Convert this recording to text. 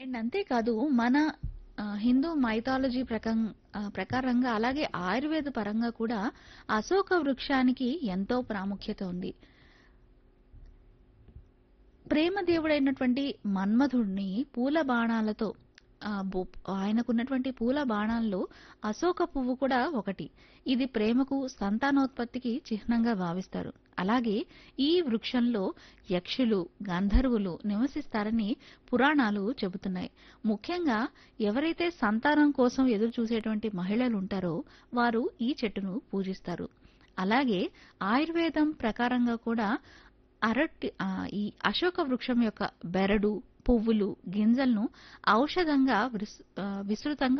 and అంతేకాదు మన ఆ, హిందూ మైథాలజీ ప్రకం ఆ, ప్రకారంగా అలాగే ఆయుర్వేద పరంగా కూడా అశోక వృక్షానికి ఎంతో ప్రాముఖ్యత ఉంది ప్రేమ దేవుడైనటువంటి మన్మధుడిని పూల బాణాలతో ఆ, బొ- ఆయనకున్నటువంటి పూల బాణాల్లో అశోక పువ్వు కూడా ఒకటి ఇది ప్రేమకు సంతానోత్పత్తికి చిహ్నంగా భావిస్తారు అలాగే ఈ వృక్షంలో యక్షులు గంధర్వులు నివసిస్తారని పురాణాలు చెబుతున్నాయి ముఖ్యంగా ఎవరైతే సంతానం కోసం ఎదురు చూసేటువంటి మహిళలు ఉంటారో వారు ఈ చెట్టును పూజిస్తారు అలాగే ఆయుర్వేదం ప్రకారంగా కూడా అరటి ఆ, ఈ అశోక వృక్షం యొక్క బెరడు పువ్వులు గింజలను ఔషధంగా విస్- ఆ, విస్తృతంగా